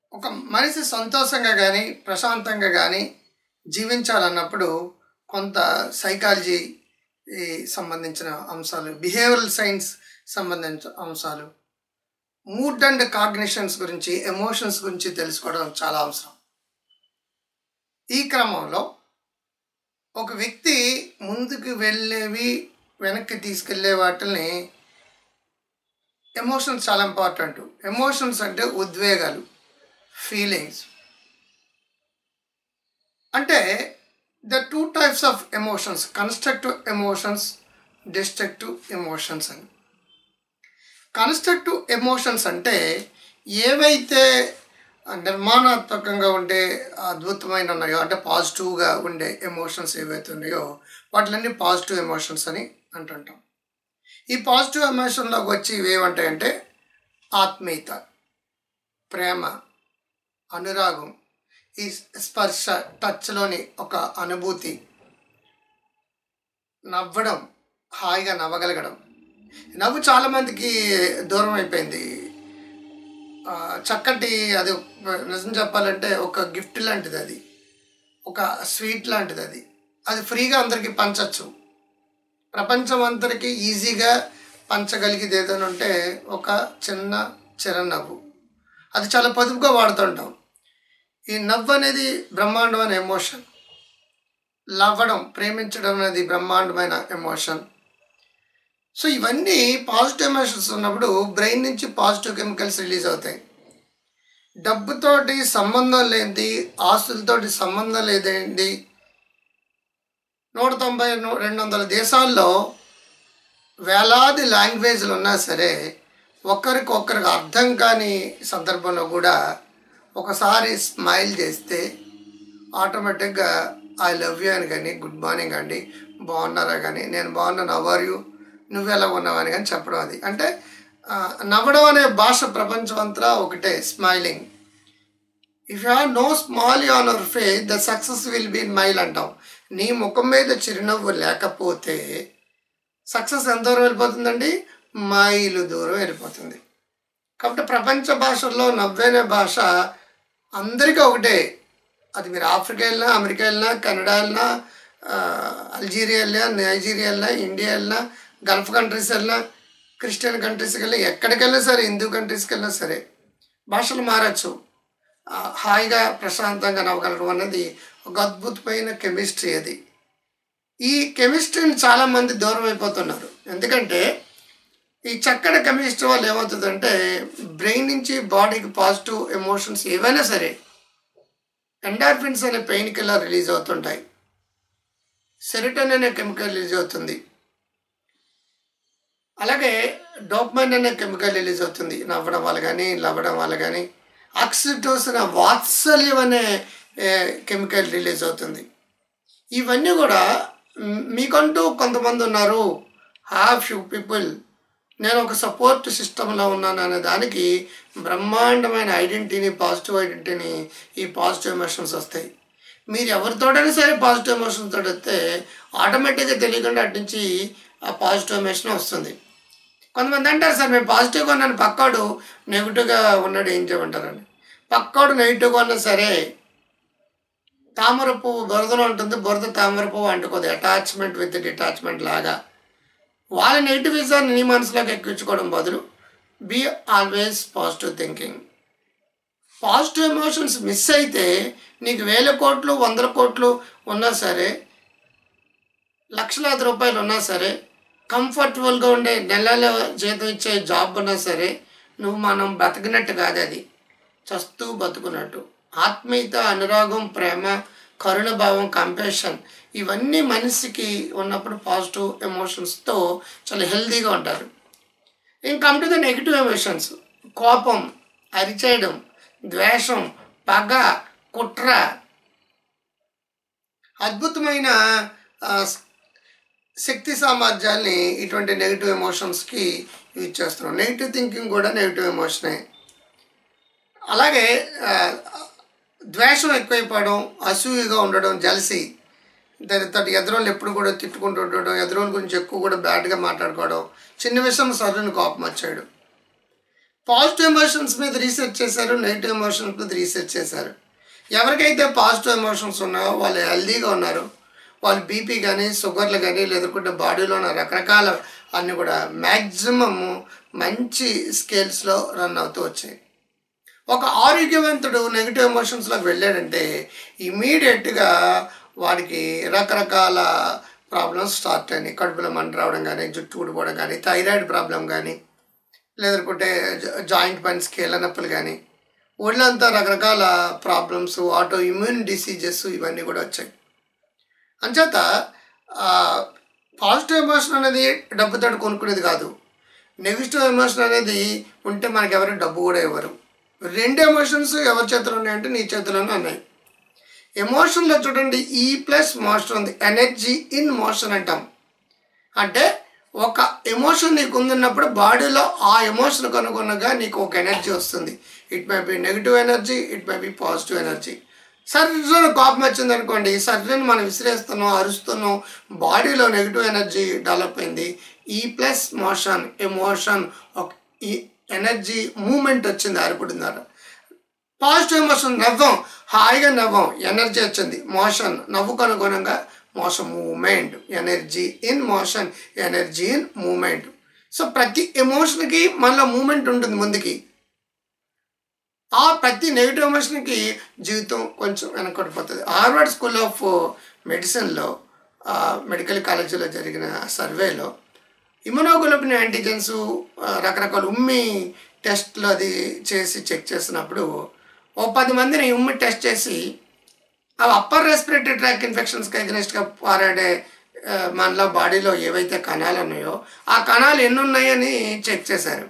ఒక మనిషి సంతోషంగా కానీ ప్రశాంతంగా కానీ జీవించాలన్నప్పుడు కొంత సైకాలజీ ఈ సంబంధించిన అంశాలు బిహేవియరల్ సైన్స్ సంబంధించిన అంశాలు మూడ్ అండ్ కాగ్నిషన్స్ గురించి ఎమోషన్స్ గురించి తెలుసుకోవడం చాలా అవసరం ఈ క్రమంలో ఒక వ్యక్తి ముందుకు వెళ్ళేవి వెనక్కి తీసుకెళ్లే వాటిని ఎమోషన్స్ చాలా ఇంపార్టెంట్ ఎమోషన్స్ అంటే ఉద్వేగాలు ఫీలింగ్స్ అంటే the two types of emotions constructive emotions destructive emotions అని కన్స్ట్రక్టివ్ ఎమోషన్స్ అంటే ఏవైతే నిర్మాణాత్మకంగా ఉండే అద్భుతమైన ఉన్నాయో అంటే పాజిటివ్గా ఉండే ఎమోషన్స్ ఏవైతే ఉన్నాయో వాటిలన్నీ పాజిటివ్ ఎమోషన్స్ అని అంటుంటాం ఈ పాజిటివ్ ఎమోషన్లోకి వచ్చి ఇవేమంటాయంటే ఆత్మీయత ప్రేమ అనురాగం ఈ స్పర్శ టచ్లోని ఒక అనుభూతి నవ్వడం హాయిగా నవ్వగలగడం నవ్వు చాలామందికి దూరం అయిపోయింది ఆ, చక్కటి అది నిజం చెప్పాలంటే ఒక గిఫ్ట్ లాంటిది అది ఒక స్వీట్ లాంటిది అది అది ఫ్రీగా అందరికీ పంచచ్చు ప్రపంచం అందరికీ ఈజీగా పంచగలిగేది ఏదైనా ఉంటే ఒక చిన్న చిరునవ్వు అది చాలా పొదుపుగా వాడుతుంటాం ఈ నవ్వు అనేది బ్రహ్మాండమైన ఎమోషన్ లవ్వడం ప్రేమించడం అనేది బ్రహ్మాండమైన ఎమోషన్ సో ఇవన్నీ పాజిటివ్ ఎమోషన్స్ ఉన్నప్పుడు బ్రెయిన్ నుంచి పాజిటివ్ కెమికల్స్ రిలీజ్ అవుతాయి డబ్బుతోటి సంబంధం లేనిది ఆస్తులతోటి సంబంధం లేదేంటి నూట తొంభై ను- రెండు వందల దేశాల్లో వేలాది లాంగ్వేజ్లు ఉన్నా సరే ఒకరికి ఒకరికి అర్థం కాని సందర్భంలో కూడా ఒకసారి స్మైల్ చేస్తే ఆటోమేటిక్గా ఐ లవ్ యూ అని కానీ గుడ్ మార్నింగ్ అండి బాగున్నారా కానీ నేను బాగున్నాను అవర్ యూ నువ్వు ఎలా ఉన్నావు అని కానీ చెప్పడం అది అంటే ఆ, నవ్వడం అనే భాష ప్రపంచం అంతా ఒకటే smiling if you have no smile on our face the success will be mile అంటాం నీ ముఖం మీద చిరునవ్వు లేకపోతే సక్సెస్ ఎంత దూరం వెళ్ళిపోతుందండి మైలు దూరం వెళ్ళిపోతుంది కాబట్టి ప్రపంచ భాషల్లో నవ్వేనే భాష అందరికీ ఒకటే అది మీరు ఆఫ్రికా వెళ్ళినా అమెరికా వెళ్ళినా కెనడా వెళ్ళినా ఆ, అల్జీరియా వెళ్ళినా నైజీరియా వెళ్ళినా ఇండియా వెళ్ళినా గల్ఫ్ కంట్రీస్ వెళ్ళినా క్రిస్టియన్ కంట్రీస్కి వెళ్ళినా ఎక్కడికి వెళ్ళినా సరే హిందూ కంట్రీస్కి వెళ్ళినా సరే భాషలు మారచ్చు ఆ, హాయిగా ప్రశాంతంగా నవ్వగలడం అనేది ఒక అద్భుతమైన కెమిస్ట్రీ అది ఈ కెమిస్ట్రీని చాలామంది దూరం అయిపోతున్నారు ఎందుకంటే ఈ చక్కటి కెమిస్ట్రీ వల్ల ఏమవుతుందంటే బ్రెయిన్ నుంచి బాడీకి పాజిటివ్ ఎమోషన్స్ ఏవైనా సరే ఎండార్ఫిన్స్ అనే పెయిన్ కిల్లర్ రిలీజ్ అవుతుంటాయి సెరిటన్ అనే కెమికల్ రిలీజ్ అవుతుంది అలాగే డోప్మైన్ అనే కెమికల్ రిలీజ్ అవుతుంది నవ్వడం వల్ల కానీ లవ్వడం వల్ల కానీ ఆక్సిటోసిన్ వాత్సల్యం అనే కెమికల్ రిలీజ్ అవుతుంది ఇవన్నీ కూడా మ్, మీకంటూ కొంతమంది ఉన్నారు హాఫ్ ఫ్యూ పీపుల్ నేను ఒక సపోర్ట్ సిస్టంలో ఉన్నాను అనే దానికి బ్రహ్మాండమైన ఐడెంటిటీని పాజిటివ్ ఐడెంటిటీని ఈ పాజిటివ్ ఎమోషన్స్ వస్తాయి మీరు ఎవరితోటైనా సరే పాజిటివ్ ఎమోషన్స్ తోటి వస్తే ఆటోమేటిక్గా తెలియకుండా అటు నుంచి ఆ పాజిటివ్ ఎమోషన్ వస్తుంది కొంతమంది అంటారు సార్ మేము పాజిటివ్గా ఉన్నాను పక్కోడు నెగిటివ్గా ఉన్నాడు ఏం చేయమంటారని పక్కోడు నెగిటివ్గా ఉన్నా సరే తామర పువ్వు బురదలో ఉంటుంది బురద తామర పువ్వు అంటుకోదు అటాచ్మెంట్ విత్ డిటాచ్మెంట్ లాగా వాళ్ళ నెగిటివిజాన్ని నీ మనసులోకి ఎక్కించుకోవడం బదులు be always positive thinking positive emotions miss అయితే నీకు వేల కోట్లు వందల కోట్లు ఉన్నా సరే లక్షలాది రూపాయలు ఉన్నా సరే కంఫర్టబుల్గా ఉండే నెలల జీతం ఇచ్చే జాబ్ ఉన్నా సరే నువ్వు మనం బతికినట్టు కాదు అది చస్తూ బతుకున్నట్టు ఆత్మీయత అనురాగం ప్రేమ కరుణ భావం కంపాషన్ ఇవన్నీ మనిషికి ఉన్నప్పుడు పాజిటివ్ ఎమోషన్స్తో చాలా హెల్తీగా ఉంటారు ఇంకా come to the negative emotions కోపం అరిచేయడం ద్వేషం పగ కుట్ర అద్భుతమైన ఆ, శక్తి సామర్థ్యాల్ని ఇటువంటి నెగిటివ్ ఎమోషన్స్కి యూజ్ చేస్తున్నాం నెగిటివ్ థింకింగ్ కూడా నెగిటివ్ ఎమోషనే అలాగే ఆ, ద్వేషం ఎక్కువైపోవడం అసూయగా ఉండడం జలసి దానితో ఎదురోళ్ళు ఎప్పుడు కూడా తిట్టుకుంటూ ఉండడం ఎదురోళ్ళ గురించి ఎక్కువ కూడా బ్యాడ్గా మాట్లాడుకోవడం చిన్న విషయం సరుని కోపం వచ్చాడు పాజిటివ్ ఎమోషన్స్ మీద రీసెర్చ్ చేశారు నెగిటివ్ ఎమోషన్స్ మీద రీసెర్చ్ చేశారు ఎవరికైతే పాజిటివ్ ఎమోషన్స్ ఉన్నాయో వాళ్ళు హెల్దీగా ఉన్నారు వాళ్ళు బీపీ కానీ షుగర్లు కానీ లేదంటే బాడీలో ఉన్న రకరకాల అన్నీ కూడా మ్యాక్సిమం మంచి స్కేల్స్లో రన్ అవుతూ వచ్చాయి ఒక ఆరోగ్యవంతుడు నెగిటివ్ ఎమోషన్స్లోకి వెళ్ళాడంటే ఇమీడియట్గా వాడికి రకరకాల ప్రాబ్లమ్స్ స్టార్ట్ అయినాయి కడుపులో మంట రావడం కానీ జుట్టు ఊడిపోవడం కానీ థైరాయిడ్ ప్రాబ్లం కానీ లేదంటే జాయింట్ పైన స్కేల్ నొప్పులు కానీ ఒళ్ళంతా రకరకాల ప్రాబ్లమ్స్ ఆటో ఇమ్యూన్ డిసీజెస్ ఇవన్నీ కూడా వచ్చాయి అంచేత పాజిటివ్ ఎమోషన్ అనేది డబ్బుతో కొనుక్కునేది కాదు నెగిటివ్ ఎమోషన్ అనేది ఉంటే మనకి ఎవరు డబ్బు కూడా ఇవ్వరు రెండు ఎమోషన్స్ ఎవరి చేతిలో ఉన్నాయంటే నీ చేతిలోనే ఉన్నాయి ఎమోషన్లో చూడండి ఈ ప్లస్ మోషన్ ఉంది ఎనర్జీ ఇన్ మోషన్ అంటాం అంటే ఒక ఎమోషన్ నీకు ఉందన్నప్పుడు బాడీలో ఆ ఎమోషన్ కనుగొనగా నీకు ఒక ఎనర్జీ వస్తుంది it may be negative energy it may be positive energy సర్జన్ కోపం వచ్చింది అనుకోండి సర్జన్ మనం విసిరేస్తున్నాం అరుస్తున్నాం బాడీలో నెగిటివ్ ఎనర్జీ డెవలప్ అయింది ఈ ప్లస్ మోషన్ ఎమోషన్ ఒక ఈ ఎనర్జీ మూమెంట్ వచ్చింది అరుపుడున్నారు పాజిటివ్ ఎమోషన్ నవ్వం హాయిగా నవ్వం ఎనర్జీ వచ్చింది మోషన్ నవ్వుకు అనుగుణంగా motion moment energy in motion energy in moment so ప్రతి ఎమోషన్కి మనలో మూమెంట్ ఉంటుంది ముందుకి ఆ ప్రతి నెగిటివ్ ఎమోషన్కి జీవితం కొంచెం వెనకడిపోతుంది హార్వర్డ్ స్కూల్ ఆఫ్ మెడిసిన్లో మెడికల్ కాలేజీలో జరిగిన సర్వేలో ఇమ్యునోగ్లోబిన్ యాంటీజెన్స్ రకరకాల ఉమ్మి టెస్ట్లు అది చేసి చెక్ చేసినప్పుడు ఓ పది మందిని ఉమ్మి టెస్ట్ చేసి అవి అప్పర్ రెస్పిరేటరీ ట్రాక్ ఇన్ఫెక్షన్స్కి అగెనిస్ట్గా పోరాడే ఆ, మనలో బాడీలో ఏవైతే కణాలు ఉన్నాయో ఆ కణాలు ఎన్ని ఉన్నాయని చెక్ చేశారు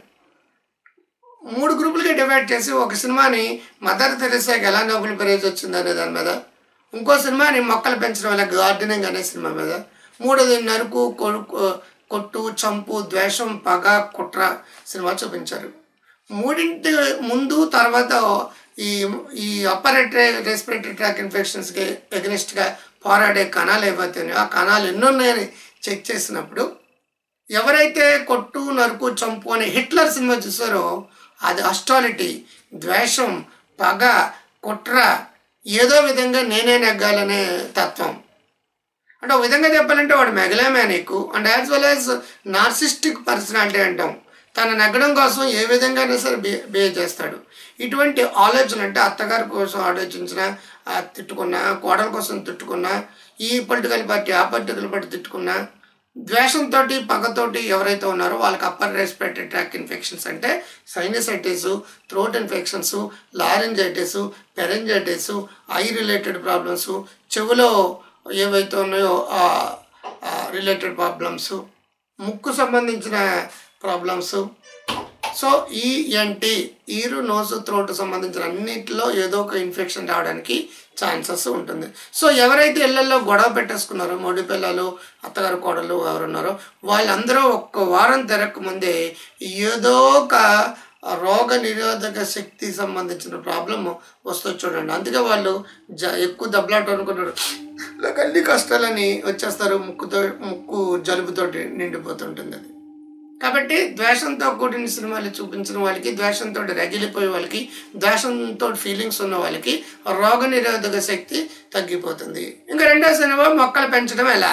మూడు గ్రూపులుగా డివైడ్ చేసి ఒక సినిమాని మదర్ తెరెసాకి ఎలా నోబెల్ ప్రైజ్ వచ్చింది అనే దాని మీద ఇంకో సినిమాని మొక్కలు పెంచడం వల్ల గార్డెనింగ్ అనే సినిమా మీద మూడోది నరుకు కొడుకు కొట్టు చంపు ద్వేషం పగ కుట్ర సినిమా చూపించారు మూడింటి ముందు తర్వాత ఈ ఈ అప్పర్ రెస్పిరేటరీ ట్రాక్ ఇన్ఫెక్షన్స్కి ఎగనిస్ట్గా పోరాడే కణాలు ఏవైతే ఉన్నాయో ఆ కణాలు ఎన్ని ఉన్నాయని చెక్ చేసినప్పుడు ఎవరైతే కొట్టు నరుకు చంపు అనే హిట్లర్ సినిమా చూసారో అది అస్టాలిటీ ద్వేషం పగ కుట్ర ఏదో విధంగా నేనే నెగ్గాలనే తత్వం అంటే ఒక విధంగా చెప్పాలంటే వాడు megalomaniac and as well as narcissistic personality అంటాం తన నెగ్గడం కోసం ఏ విధంగానే సరే బి బిహేవ్ చేస్తాడు ఇటువంటి ఆలోచన అంటే అత్తగారి కోసం ఆలోచించిన ఆ తిట్టుకున్నా కోడల కోసం తిట్టుకున్నా ఈ పొలిటికల్ పార్టీ ఆ పొలిటికల్ పార్టీ తిట్టుకున్నా ద్వేషంతో పగతోటి ఎవరైతే ఉన్నారో వాళ్ళకి అప్పర్ రెస్పిరేటరీ ట్రాక్ ఇన్ఫెక్షన్స్ అంటే sinusitis throat infections laryngitis pharyngitis eye related problems చెవులో ఏవైతే ఉన్నాయో ఆ రిలేటెడ్ ప్రాబ్లమ్స్ ముక్కు సంబంధించిన ప్రాబ్లమ్స్ సో ఈ ఎన్టీ ఈరు నోసు త్రోట్ సంబంధించిన అన్నిటిలో ఏదో ఒక ఇన్ఫెక్షన్ రావడానికి ఛాన్సెస్ ఉంటుంది సో ఎవరైతే ఇళ్లలో గొడవ పెట్టేసుకున్నారో మొడి పిల్లలు అత్తగారు కోడలు ఎవరున్నారో వాళ్ళందరూ ఒక్క వారం తిరగక ముందే ఏదో ఒక రోగ నిరోధక శక్తి సంబంధించిన ప్రాబ్లం వస్తుంది చూడండి అందుకే వాళ్ళు జ ఎక్కువ దెబ్బలాట అనుకున్నారు ఇలా అన్ని కష్టాలని వచ్చేస్తారు ముక్కుతో ముక్కు జలుబుతోటి నిండిపోతుంటుంది అది కాబట్టి ద్వేషంతో కూడిన సినిమాలు చూపించిన వాళ్ళకి ద్వేషంతో రగిలిపోయే వాళ్ళకి ద్వేషంతో ఫీలింగ్స్ ఉన్న వాళ్ళకి రోగ నిరోధక శక్తి తగ్గిపోతుంది ఇంకా రెండో సినిమా మొక్కలు పెంచడం ఎలా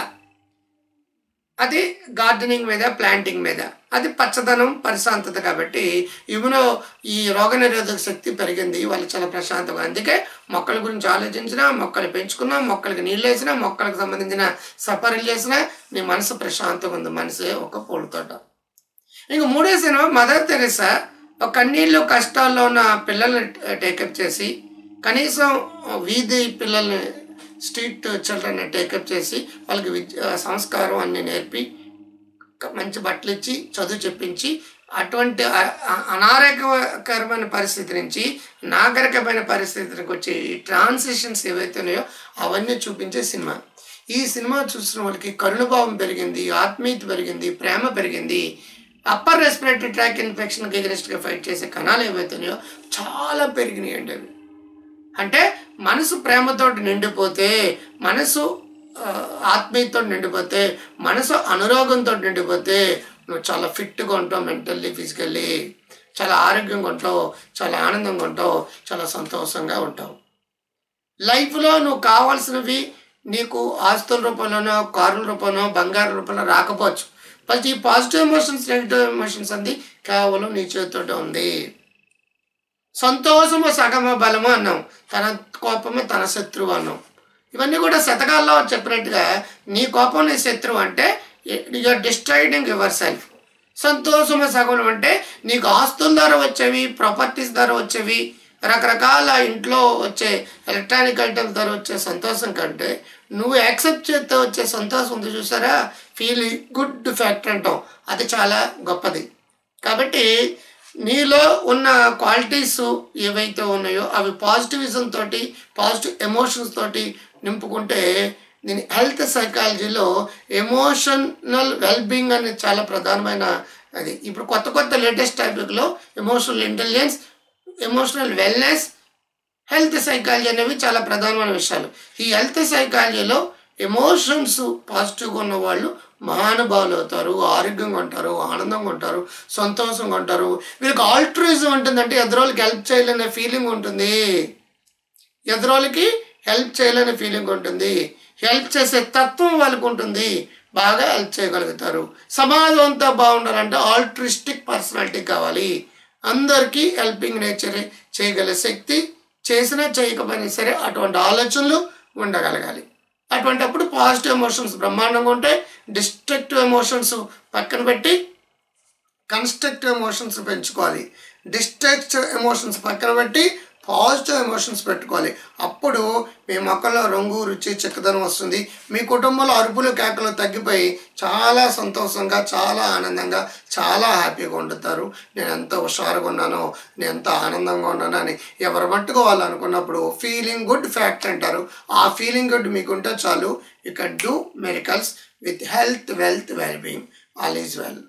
అది గార్డెనింగ్ మీద ప్లాంటింగ్ మీద అది పచ్చదనం పరిశాంతత కాబట్టి ఇమునో ఈ రోగ నిరోధక శక్తి పెరిగింది వాళ్ళు చాలా ప్రశాంతంగా అందుకే మొక్కల గురించి ఆలోచించినా మొక్కలు పెంచుకున్నా మొక్కలకి నీళ్ళు వేసినా మొక్కలకు సంబంధించిన సఫరీలు చేసినా నీ మనసు ప్రశాంతంగా ఉంది మనసే ఒక పూలతోట ఇంక మూడో సినిమా మదర్ తెరెసా ఒక కన్నీళ్ళు కష్టాల్లో ఉన్న పిల్లల్ని టేకప్ చేసి కనీసం వీధి పిల్లల్ని స్ట్రీట్ చిల్డ్రన్ని టేకప్ చేసి వాళ్ళకి విద్య సంస్కారం అన్ని నేర్పి క- మంచి బట్టలు ఇచ్చి చదువు చెప్పించి అటువంటి అ- అ- అనారోగ్యకరమైన పరిస్థితి నుంచి నాగరికమైన పరిస్థితికి వచ్చే ఈ ట్రాన్సిషన్స్ ఏవైతే ఉన్నాయో అవన్నీ చూపించే సినిమా ఈ సినిమా చూసిన వాళ్ళకి కరుణభావం పెరిగింది ఆత్మీయత పెరిగింది ప్రేమ పెరిగింది అప్పర్ రెస్పిరేటరీ ట్రాక్ ఇన్ఫెక్షన్కి ఎగరెస్ట్గా ఫైట్ చేసే కణాలు ఏవైతే ఉన్నాయో చాలా పెరిగినాయండి అవి అంటే మనసు ప్రేమతోటి నిండిపోతే మనసు ఆ, ఆత్మీయతో నిండిపోతే మనసు అనురోగంతో నిండిపోతే నువ్వు చాలా ఫిట్గా ఉంటావు మెంటల్లీ ఫిజికల్లీ చాలా ఆరోగ్యంగా ఉంటావు చాలా ఆనందంగా ఉంటావు చాలా సంతోషంగా ఉంటావు లైఫ్లో నువ్వు కావాల్సినవి నీకు ఆస్తుల రూపంలోనో కారుల రూపంలో బంగారు రూపంలో రాకపోవచ్చు బట్ ఈ పాజిటివ్ ఎమోషన్స్ నెగిటివ్ ఎమోషన్స్ అంది కేవలం నీ చేతితో ఉంది సంతోషము సగమ బలము అన్నాం తన కోపము తన శత్రువు అన్నాం ఇవన్నీ కూడా శతకాల్లో చెప్పినట్టుగా నీ కోపం నీ శత్రువు అంటే యూఆర్ డిస్ట్రాయిడింగ్ యువర్ సెల్ఫ్ సంతోషము సగం అంటే నీకు ఆస్తుల ద్వారా వచ్చేవి ప్రాపర్టీస్ ద్వారా వచ్చేవి రకరకాల ఇంట్లో వచ్చే ఎలక్ట్రానిక్ ఐటమ్స్ ద్వారా వచ్చే సంతోషం కంటే నువ్వు యాక్సెప్ట్ చేస్తే వచ్చే సంతోషం ఉంది చూసారా ఫీల్ గుడ్ ఫ్యాక్టర్ అంటాం అది చాలా గొప్పది కాబట్టి నీలో ఉన్న క్వాలిటీస్ ఏవైతే ఉన్నాయో అవి పాజిటివిజం తోటి పాజిటివ్ ఎమోషన్స్ తోటి నింపుకుంటే దీని హెల్త్ సైకాలజీలో ఎమోషనల్ వెల్బీయింగ్ అనేది చాలా ప్రధానమైన అది ఇప్పుడు కొత్త కొత్త లేటెస్ట్ టాపిక్లో emotional intelligence emotional wellness health psychology అనేవి చాలా ప్రధానమైన విషయాలు ఈ హెల్త్ సైకాలజీలో ఎమోషన్స్ పాజిటివ్గా ఉన్న వాళ్ళు మహానుభావులు అవుతారు ఆరోగ్యంగా ఉంటారు ఆనందంగా ఉంటారు సంతోషంగా ఉంటారు వీళ్ళకి ఆల్ట్రూయిజం ఉంటుందంటే ఎదురోళ్ళకి హెల్ప్ చేయాలనే ఫీలింగ్ ఉంటుంది ఎదురోళ్ళకి హెల్ప్ చేయాలనే ఫీలింగ్ ఉంటుంది హెల్ప్ చేసే తత్వం వాళ్ళకు ఉంటుంది బాగా హెల్ప్ చేయగలుగుతారు సమాజం అంతా బాగుండాలంటే ఆల్ట్రిస్టిక్ పర్సనాలిటీ కావాలి అందరికీ హెల్పింగ్ నేచర్ చేయగల శక్తి చేసినా చేయకపోయినా సరే అటువంటి ఆలోచనలు ఉండగలగాలి అటువంటిప్పుడు పాజిటివ్ ఎమోషన్స్ బ్రహ్మాండంగా ఉంటాయి డిస్ట్రక్టివ్ ఎమోషన్స్ పక్కన పెట్టి కన్స్ట్రక్టివ్ ఎమోషన్స్ పెంచుకోవాలి డిస్ట్రక్టివ్ ఎమోషన్స్ పక్కన పెట్టి పాజిటివ్ ఎమోషన్స్ పెట్టుకోవాలి అప్పుడు మీ మొక్కల్లో రంగు రుచి చిక్కదనం వస్తుంది మీ కుటుంబంలో అరుపులు కేకలు తగ్గిపోయి చాలా సంతోషంగా చాలా ఆనందంగా చాలా హ్యాపీగా ఉండుతారు నేను ఎంత హుషారుగా ఉన్నానో నేను ఎంత ఆనందంగా ఉన్నానో అని ఎవరు మట్టుకు వాళ్ళు అనుకున్నప్పుడు ఫీలింగ్ గుడ్ ఫ్యాక్ట్ అంటారు ఆ ఫీలింగ్ గుడ్ మీకుంటే చాలు you can do medicals with health wealth well being all is well